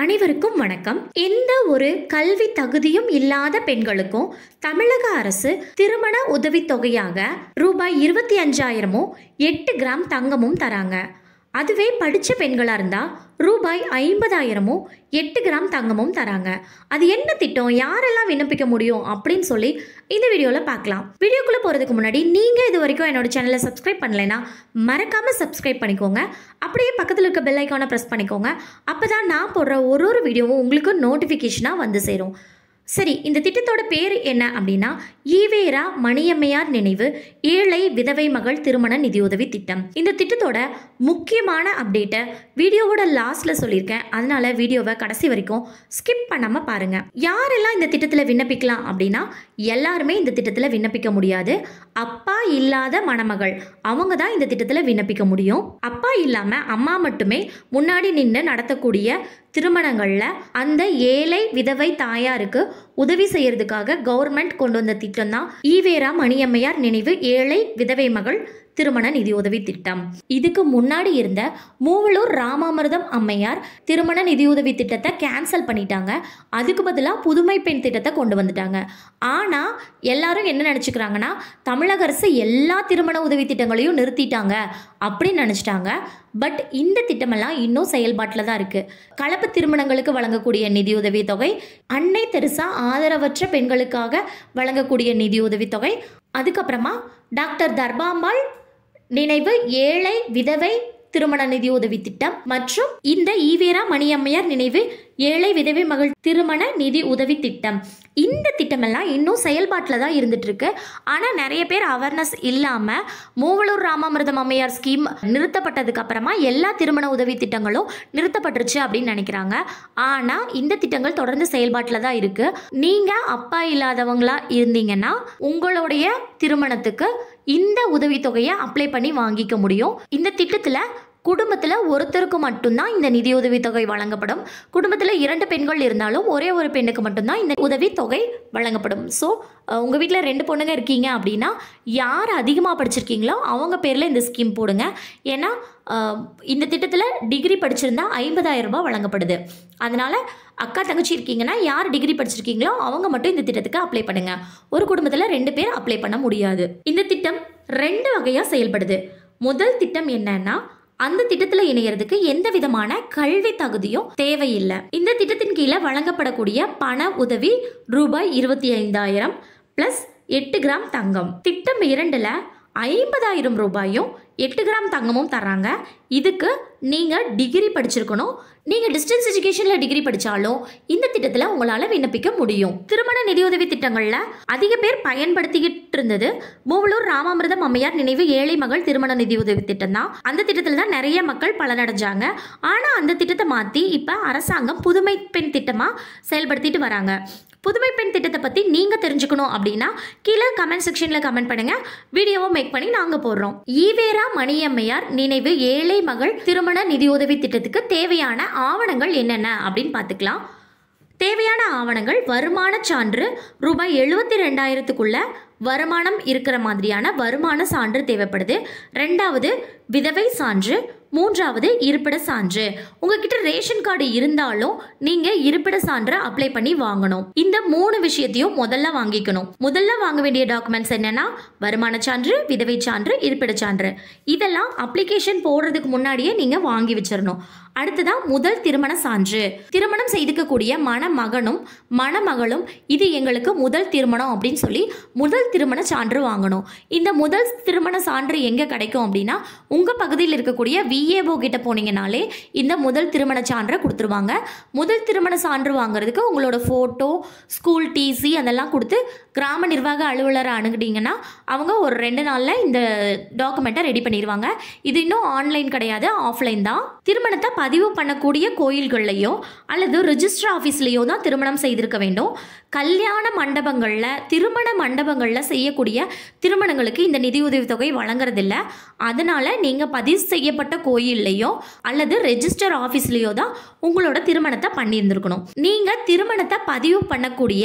அனைவருக்கும் வணக்கம் எந்த ஒரு கல்வி தகுதியும் இல்லாத பெண்களுக்கும் தமிழக அரசு திருமண உதவித்தொகையாக ரூபாய் இருபத்தி அஞ்சாயிரமும் எட்டு கிராம் தங்கமும் தராங்க அதுவே படித்த பெண்களாக இருந்தால் ரூபாய் ஐம்பதாயிரமும் எட்டு கிராம் தங்கமும் தராங்க அது என்ன திட்டம் யாரெல்லாம் விண்ணப்பிக்க முடியும் அப்படின்னு சொல்லி இந்த வீடியோவில் பார்க்கலாம் வீடியோக்குள்ளே போகிறதுக்கு முன்னாடி நீங்கள் இது வரைக்கும் என்னோட சேனலை சப்ஸ்கிரைப் பண்ணலைன்னா மறக்காமல் சப்ஸ்கிரைப் பண்ணிக்கோங்க அப்படியே பக்கத்தில் இருக்க பெல் ஐக்கானை ப்ரெஸ் பண்ணிக்கோங்க அப்போ தான் நான் போடுற ஒரு ஒரு வீடியோவும் உங்களுக்கு நோட்டிஃபிகேஷனாக வந்து சேரும் சரி இந்த திட்டத்தோட பேர் என்ன அப்படின்னா ஈவேரா மணியம்மையார் நினைவு ஏழை விதவை மகள் திருமண நிதியுதவி திட்டம் இந்த திட்டத்தோட முக்கியமான அப்டேட்டை வீடியோவோட லாஸ்ட்ல சொல்லியிருக்கேன் அதனால வீடியோவை கடைசி வரைக்கும் ஸ்கிப் பண்ணாம பாருங்க யாரெல்லாம் இந்த திட்டத்தில் விண்ணப்பிக்கலாம் அப்படின்னா எல்லாருமே இந்த திட்டத்தில் விண்ணப்பிக்க முடியாது அப்பா இல்லாத மணமகள் அவங்க தான் இந்த திட்டத்தில் விண்ணப்பிக்க முடியும் அப்பா இல்லாமல் அம்மா மட்டுமே முன்னாடி நின்று நடத்தக்கூடிய திருமணங்களில் அந்த ஏழை விதவை தாயாருக்கு உதவி செய்யறதுக்காக கவர்மெண்ட் கொண்டு வந்த திட்டம் தான் ஈவேரா மணியம்மையார் நினைவு ஏழை விதவை மகள் திருமண நிதியுதவி திட்டம் இதுக்கு முன்னாடி இருந்த மூவலூர் ராமாமிர்தம் அம்மையார் திருமண நிதியுதவி திட்டத்தை கேன்சல் பண்ணிட்டாங்க அதுக்கு பதிலாக புதுமை பெண் திட்டத்தை கொண்டு வந்துட்டாங்க ஆனால் எல்லாரும் என்ன நினச்சிக்கிறாங்கன்னா தமிழக அரசு எல்லா திருமண உதவி திட்டங்களையும் நிறுத்திட்டாங்க அப்படின்னு நினச்சிட்டாங்க பட் இந்த திட்டமெல்லாம் இன்னும் செயல்பாட்டில் தான் இருக்குது கலப்பு திருமணங்களுக்கு வழங்கக்கூடிய நிதியுதவி தொகை அன்னை தெருசா ஆதரவற்ற பெண்களுக்காக வழங்கக்கூடிய நிதியுதவி தொகை அதுக்கப்புறமா டாக்டர் தர்பாம்பாள் நினைவு ஏழை விதவை திருமண நிதி உதவி திட்டம் மற்றும் இந்த ஈவேரா மணியம்மையார் நினைவு ஏழை விதவை மகள் திருமண நிதி உதவி திட்டம் இந்த திட்டமெல்லாம் இன்னும் செயல்பாட்டில் தான் இருந்துட்டு இருக்கு ஆனால் நிறைய பேர் அவேர்னஸ் இல்லாமல் மூவலூர் ராமாமிர்தம் அம்மையார் ஸ்கீம் நிறுத்தப்பட்டதுக்கு அப்புறமா எல்லா திருமண உதவி திட்டங்களும் நிறுத்தப்பட்டுருச்சு அப்படின்னு நினைக்கிறாங்க ஆனால் இந்த திட்டங்கள் தொடர்ந்து செயல்பாட்டில் தான் இருக்கு நீங்கள் அப்பா இல்லாதவங்களா இருந்தீங்கன்னா உங்களுடைய திருமணத்துக்கு இந்த உதவித்தொகையை அப்ளை பண்ணி வாங்கிக்க முடியும் இந்த திட்டத்தில் குடும்பத்தில் ஒருத்தருக்கு மட்டும்தான் இந்த நிதியுதவி தொகை வழங்கப்படும் குடும்பத்தில் இரண்டு பெண்கள் இருந்தாலும் ஒரே ஒரு பெண்ணுக்கு மட்டும்தான் இந்த உதவி தொகை வழங்கப்படும் ஸோ உங்கள் வீட்டில் ரெண்டு பொண்ணுங்க இருக்கீங்க அப்படின்னா யார் அதிகமாக படிச்சிருக்கீங்களோ அவங்க பேரில் இந்த ஸ்கீம் போடுங்க ஏன்னா அஹ், இந்த திட்டத்தில் டிகிரி படிச்சிருந்தா ஐம்பதாயிரம் ரூபாய் வழங்கப்படுது அதனால் அக்கா தங்கச்சி இருக்கீங்கன்னா யார் டிகிரி படிச்சிருக்கீங்களோ அவங்க மட்டும் இந்த திட்டத்துக்கு அப்ளை பண்ணுங்க ஒரு குடும்பத்தில் ரெண்டு பேர் அப்ளை பண்ண முடியாது இந்த திட்டம் ரெண்டு வகையாக செயல்படுது முதல் திட்டம் என்னன்னா அந்த திட்டத்தில் இணையறதுக்கு எந்த விதமான கல்வி தகுதியும் தேவையில்லை இந்த திட்டத்தின் கீழே வழங்கப்படக்கூடிய பண உதவி ரூபாய் இருபத்தி ஐந்தாயிரம் பிளஸ் எட்டு கிராம் தங்கம் திட்டம் இரண்டுல ஐம்பதாயிரம் ரூபாயும் எட்டு கிராம் தங்கமும் தர்றாங்க இதுக்கு நீங்கள் டிகிரி படிச்சிருக்கணும் நீங்கள் டிஸ்டன்ஸ் எஜுகேஷனில் டிகிரி படித்தாலும் இந்த திட்டத்தில் உங்களால் விண்ணப்பிக்க முடியும் திருமண நிதியுதவி திட்டங்களில் அதிக பேர் பயன்படுத்திக்கிட்டு இருந்தது மூவலூர் ராமாமிர்தம் அம்மையார் நினைவு ஏழை மகள் திருமண நிதியுதவி திட்டம் தான் அந்த திட்டத்தில் தான் நிறைய மக்கள் பலனடைஞ்சாங்க ஆனால் அந்த திட்டத்தை மாற்றி இப்போ அரசாங்கம் புதுமை பெண் திட்டமாக செயல்படுத்திட்டு வராங்க புதுமை பெண் திட்டத்தை பற்றி நீங்கள் தெரிஞ்சுக்கணும் அப்படின்னா கீழே கமெண்ட் செக்ஷனில் கமெண்ட் பண்ணுங்கள் வீடியோவை மேக் பண்ணி நாங்கள் போடுறோம் ஈவேரா மணியம்மையார் நினைவு ஏழை மகள் திருமண நிதியுதவி திட்டத்துக்கு தேவையான ஆவணங்கள் என்னென்ன அப்படின்னு பார்த்துக்கலாம் தேவையான ஆவணங்கள் வருமான சான்று ரூபாய் எழுபத்தி ரெண்டாயிரத்துக்குள்ள வருமானம் இருக்கிற மாதிரியான வருமான சான்று தேவைப்படுது ரெண்டாவது விதவை சான்று மூன்றாவது இருப்பிட சான்று உங்ககிட்ட ரேஷன் கார்டு இருந்தாலும் நீங்க இருப்பிட சான்று அப்ளை பண்ணி வாங்கணும் இந்த மூணு விஷயத்தையும் முதல்ல வாங்கிக்கணும் முதல்ல வாங்க வேண்டிய டாக்குமெண்ட்ஸ் என்னன்னா வருமான சான்று விதவை சான்று இருப்பிட சான்று இதெல்லாம் அப்ளிகேஷன் போடுறதுக்கு முன்னாடியே நீங்க வாங்கி வச்சிடணும் அடுத்ததான் முதல் திருமண சான்று திருமணம் செய்துக்கக்கூடிய மணமகனும் மணமகளும் இது எங்களுக்கு முதல் திருமணம் அப்படின்னு சொல்லி முதல் திருமண சான்று வாங்கணும் இந்த முதல் திருமண சான்று எங்கே கிடைக்கும் அப்படின்னா உங்கள் பகுதியில் இருக்கக்கூடிய விஏஓ கிட்ட போனீங்கனாலே இந்த முதல் திருமண சான்றை கொடுத்துருவாங்க முதல் திருமண சான்று வாங்குறதுக்கு உங்களோட ஃபோட்டோ ஸ்கூல் டிசி அதெல்லாம் கொடுத்து கிராம நிர்வாக அலுவலரை அணுகிட்டீங்கன்னா அவங்க ஒரு ரெண்டு நாளில் இந்த டாக்குமெண்ட்டை ரெடி பண்ணிடுவாங்க இது இன்னும் ஆன்லைன் கிடையாது ஆஃப்லைன் தான் திருமணத்தை பதிவு பண்ணக்கூடிய கோயில்கள்லையோ அல்லது ரிஜிஸ்டர் ஆஃபீஸ்லேயோ தான் திருமணம் செய்திருக்க வேண்டும் கல்யாண மண்டபங்களில் திருமண மண்டபங்களில் செய்யக்கூடிய திருமணங்களுக்கு இந்த நிதியுதவி தொகை வழங்குறதில்ல அதனால் நீங்கள் பதிவு செய்யப்பட்ட கோயில்லையோ அல்லது ரெஜிஸ்டர் ஆஃபீஸ்லேயோ தான் உங்களோட திருமணத்தை பண்ணியிருந்திருக்கணும் நீங்கள் திருமணத்தை பதிவு பண்ணக்கூடிய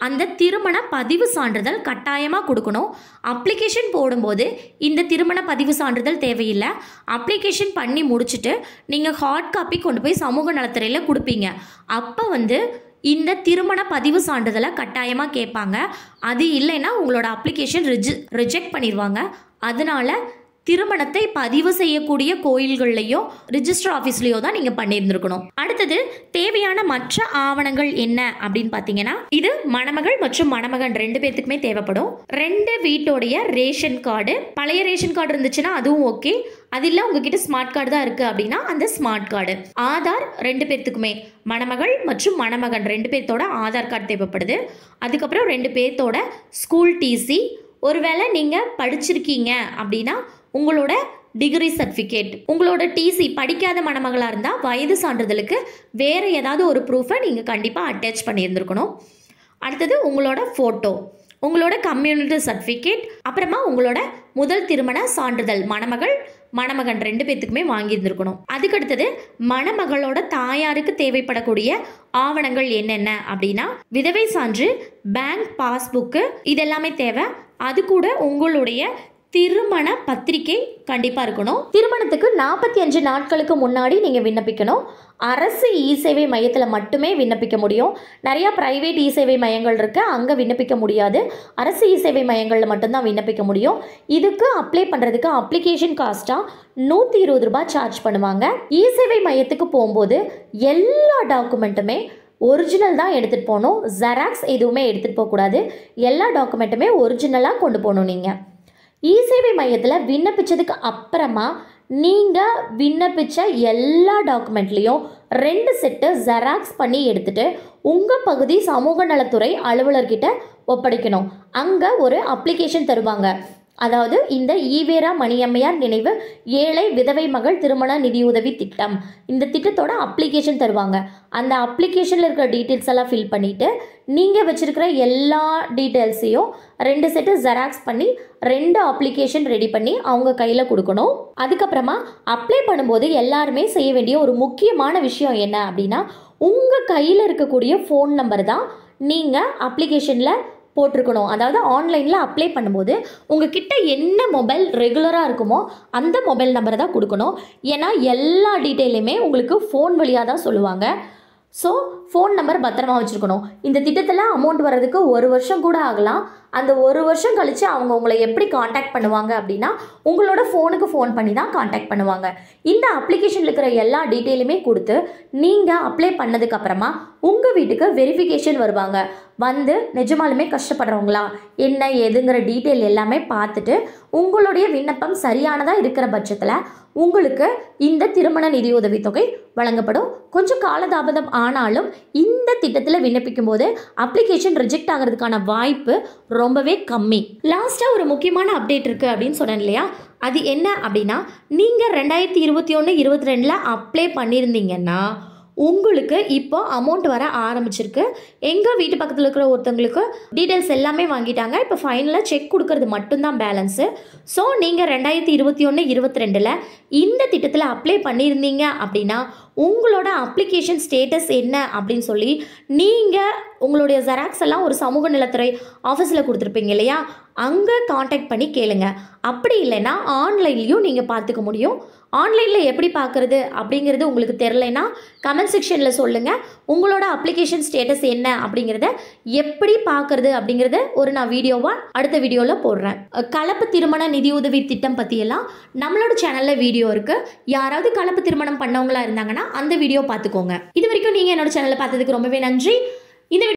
அந்த திருமண பதிவு சான்றிதழ் கட்டாயமாக கொடுக்கணும் அப்ளிகேஷன் போடும்போது இந்த திருமண பதிவு சான்றிதழ் தேவையில்லை அப்ளிகேஷன் பண்ணி முடிச்சுட்டு நீங்கள் ஹார்ட் காப்பி கொண்டு போய் சமூக நலத்துறையில் கொடுப்பீங்க அப்போ வந்து இந்த திருமண பதிவு சான்றிதழை கட்டாயமாக கேட்பாங்க அது இல்லைன்னா உங்களோட அப்ளிகேஷன் ரிஜி ரிஜெக்ட் பண்ணிடுவாங்க அதனால திருமணத்தை பதிவு செய்யக்கூடிய கோயில்கள்லையோ ரிஜிஸ்டர் ஆஃபீஸ்லையோ தான் நீங்கள் பண்ணியிருந்திருக்கணும் அடுத்தது தேவையான மற்ற ஆவணங்கள் என்ன அப்படின்னு பார்த்தீங்கன்னா இது மணமகள் மற்றும் மணமகன் ரெண்டு பேர்த்துக்குமே தேவைப்படும் ரெண்டு வீட்டோடைய ரேஷன் கார்டு பழைய ரேஷன் கார்டு இருந்துச்சுன்னா அதுவும் ஓகே அது இல்லை உங்ககிட்ட ஸ்மார்ட் கார்டு தான் இருக்குது அப்படின்னா அந்த ஸ்மார்ட் கார்டு ஆதார் ரெண்டு பேர்த்துக்குமே மணமகள் மற்றும் மணமகன் ரெண்டு பேர்த்தோட ஆதார் கார்டு தேவைப்படுது அதுக்கப்புறம் ரெண்டு பேர்த்தோட ஸ்கூல் டிசி ஒருவேளை நீங்கள் படிச்சிருக்கீங்க அப்படின்னா உங்களோட டிகிரி சர்டிஃபிகேட் உங்களோட டிசி படிக்காத மணமகளாக இருந்தால் வயது சான்றிதழுக்கு வேறு ஏதாவது ஒரு ப்ரூஃபை நீங்கள் கண்டிப்பாக அட்டாச் பண்ணியிருந்திருக்கணும் அடுத்தது உங்களோட ஃபோட்டோ உங்களோட கம்யூனிட்டி சர்டிஃபிகேட் அப்புறமா உங்களோட முதல் திருமண சான்றிதழ் மணமகள் மணமகன் ரெண்டு பேர்த்துக்குமே வாங்கியிருந்திருக்கணும் அதுக்கடுத்தது மணமகளோட தாயாருக்கு தேவைப்படக்கூடிய ஆவணங்கள் என்னென்ன அப்படின்னா விதவை சான்று பேங்க் பாஸ்புக்கு இதெல்லாமே தேவை அது கூட உங்களுடைய திருமண பத்திரிகை கண்டிப்பாக இருக்கணும் திருமணத்துக்கு நாற்பத்தி அஞ்சு நாட்களுக்கு முன்னாடி நீங்கள் விண்ணப்பிக்கணும் அரசு இ சேவை மையத்தில் மட்டுமே விண்ணப்பிக்க முடியும் நிறையா ப்ரைவேட் இ சேவை மையங்கள் இருக்குது அங்கே விண்ணப்பிக்க முடியாது அரசு இ சேவை மையங்களில் மட்டும்தான் விண்ணப்பிக்க முடியும் இதுக்கு அப்ளை பண்ணுறதுக்கு அப்ளிகேஷன் காஸ்ட்டாக நூற்றி இருபது ரூபாய் சார்ஜ் பண்ணுவாங்க இ சேவை மையத்துக்கு போகும்போது எல்லா டாக்குமெண்ட்டுமே ஒரிஜினல் தான் எடுத்துகிட்டு போகணும் ஜெராக்ஸ் எதுவுமே எடுத்துகிட்டு போகக்கூடாது எல்லா டாக்குமெண்ட்டுமே ஒரிஜினலாக கொண்டு போகணும் நீங்கள் இ சேவை மையத்தில் விண்ணப்பிச்சதுக்கு அப்புறமா நீங்கள் விண்ணப்பிச்ச எல்லா டாக்குமெண்ட்லேயும் ரெண்டு செட்டு ஜெராக்ஸ் பண்ணி எடுத்துட்டு உங்கள் பகுதி சமூக நலத்துறை அலுவலர்கிட்ட ஒப்படைக்கணும் அங்கே ஒரு அப்ளிகேஷன் தருவாங்க அதாவது இந்த ஈவேரா மணியம்மையார் நினைவு ஏழை விதவை மகள் திருமண நிதியுதவி திட்டம் இந்த திட்டத்தோட அப்ளிகேஷன் தருவாங்க அந்த அப்ளிகேஷனில் இருக்கிற டீட்டெயில்ஸ் எல்லாம் ஃபில் பண்ணிவிட்டு நீங்கள் வச்சுருக்கிற எல்லா டீட்டெயில்ஸையும் ரெண்டு செட்டு ஜெராக்ஸ் பண்ணி ரெண்டு அப்ளிகேஷன் ரெடி பண்ணி அவங்க கையில் கொடுக்கணும் அதுக்கப்புறமா அப்ளை பண்ணும்போது எல்லாருமே செய்ய வேண்டிய ஒரு முக்கியமான விஷயம் என்ன அப்படின்னா உங்கள் கையில் இருக்கக்கூடிய ஃபோன் நம்பர் தான் நீங்கள் அப்ளிகேஷனில் போட்டிருக்கணும் அதாவது ஆன்லைனில் அப்ளை பண்ணும்போது உங்ககிட்ட என்ன மொபைல் ரெகுலராக இருக்குமோ அந்த மொபைல் நம்பரை தான் கொடுக்கணும் ஏன்னா எல்லா டீட்டெயிலுமே உங்களுக்கு ஃபோன் வழியாக தான் சொல்லுவாங்க ஸோ ஃபோன் நம்பர் பத்திரமா வச்சுருக்கணும் இந்த திட்டத்தில் அமௌண்ட் வர்றதுக்கு ஒரு வருஷம் கூட ஆகலாம் அந்த ஒரு வருஷம் கழித்து அவங்க உங்களை எப்படி காண்டாக்ட் பண்ணுவாங்க அப்படின்னா உங்களோட ஃபோனுக்கு ஃபோன் பண்ணி தான் காண்டாக்ட் பண்ணுவாங்க இந்த அப்ளிகேஷனில் இருக்கிற எல்லா டீட்டெயிலுமே கொடுத்து நீங்கள் அப்ளை பண்ணதுக்கப்புறமா உங்கள் வீட்டுக்கு வெரிஃபிகேஷன் வருவாங்க வந்து நிஜமாலுமே கஷ்டப்படுறவங்களா என்ன ஏதுங்கிற டீட்டெயில் எல்லாமே பார்த்துட்டு உங்களுடைய விண்ணப்பம் சரியானதாக இருக்கிற பட்சத்தில் உங்களுக்கு இந்த திருமண நிதியுதவி தொகை வழங்கப்படும் கொஞ்சம் காலதாமதம் ஆனாலும் இந்த திட்டத்தில் விண்ணப்பிக்கும் போது அப்ளிகேஷன் ரிஜெக்ட் ஆகிறதுக்கான வாய்ப்பு ரொம்பவே கம்மி லாஸ்ட்டாக ஒரு முக்கியமான அப்டேட் இருக்குது அப்படின்னு சொன்னேன் இல்லையா அது என்ன அப்படின்னா நீங்கள் ரெண்டாயிரத்தி இருபத்தி ஒன்று இருபத்தி ரெண்டில் அப்ளை பண்ணியிருந்தீங்கன்னா உங்களுக்கு இப்போ அமௌண்ட் வர ஆரம்பிச்சிருக்கு எங்கள் வீட்டு பக்கத்தில் இருக்கிற ஒருத்தவங்களுக்கு டீட்டெயில்ஸ் எல்லாமே வாங்கிட்டாங்க இப்போ ஃபைனலாக செக் கொடுக்கறது மட்டும்தான் பேலன்ஸு ஸோ நீங்கள் ரெண்டாயிரத்தி இருபத்தி ஒன்று இருபத்தி ரெண்டில் இந்த திட்டத்தில் அப்ளை பண்ணியிருந்தீங்க அப்படின்னா உங்களோட அப்ளிகேஷன் ஸ்டேட்டஸ் என்ன அப்படின்னு சொல்லி நீங்கள் உங்களுடைய ஜெராக்ஸ் எல்லாம் ஒரு சமூக நலத்துறை ஆஃபீஸில் கொடுத்துருப்பீங்க இல்லையா அங்கே காண்டாக்ட் பண்ணி கேளுங்க அப்படி இல்லைன்னா ஆன்லைன்லேயும் நீங்கள் பார்த்துக்க முடியும் ஆன்லைனில் எப்படி பார்க்குறது அப்படிங்கிறது உங்களுக்கு தெரிலனா கமெண்ட் செக்ஷனில் சொல்லுங்கள் உங்களோட அப்ளிகேஷன் ஸ்டேட்டஸ் என்ன அப்படிங்கிறத எப்படி பார்க்குறது அப்படிங்கிறத ஒரு நான் வீடியோவாக அடுத்த வீடியோவில் போடுறேன் அஹ் கலப்பு திருமண நிதியுதவி திட்டம் பற்றியெல்லாம் நம்மளோட சேனலில் வீடியோ இருக்குது யாராவது கலப்பு திருமணம் பண்ணவங்களா இருந்தாங்கன்னா அந்த வீடியோ பார்த்துக்கோங்க இது வரைக்கும் நீங்கள் என்னோட சேனலை பார்த்ததுக்கு ரொம்பவே நன்றி இந்த